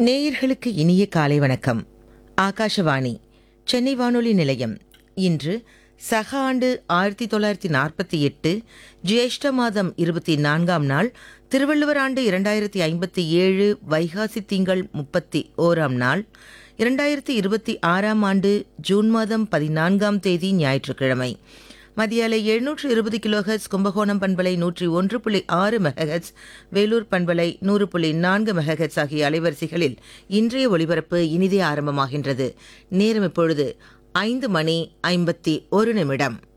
நேயர்களுக்கு இனிய காலை வணக்கம் ஆகாஷவாணி சென்னை வானொலி நிலையம் இன்று சக ஆண்டு ஆயிரத்தி தொள்ளாயிரத்தி நாற்பத்தி எட்டு ஜேஷ்ட மாதம் இருபத்தி நான்காம் நாள் திருவள்ளுவர் ஆண்டு இரண்டாயிரத்தி ஐம்பத்தி ஏழு வைகாசி திங்கள் முப்பத்தி ஓராம் நாள் இரண்டாயிரத்தி இருபத்தி ஆறாம் ஆண்டு ஜூன் மாதம் பதினான்காம் தேதி ஞாயிற்றுக்கிழமை மதியாலை எழுநூற்று இருபது கிலோஹெட்ஸ் கும்பகோணம் பண்பலை நூற்றி ஒன்று புள்ளி ஆறு மெகஹெட்ஸ் வேலூர் பண்பலை நூறு புள்ளி நான்கு மெகஹெட்ஸ் ஆகிய அலைவரிசைகளில் இன்றைய ஒளிபரப்பு இனிதே ஆரம்பமாகின்றது நேரம் இப்பொழுது ஐந்து மணி ஐம்பத்தி ஒரு நிமிடம்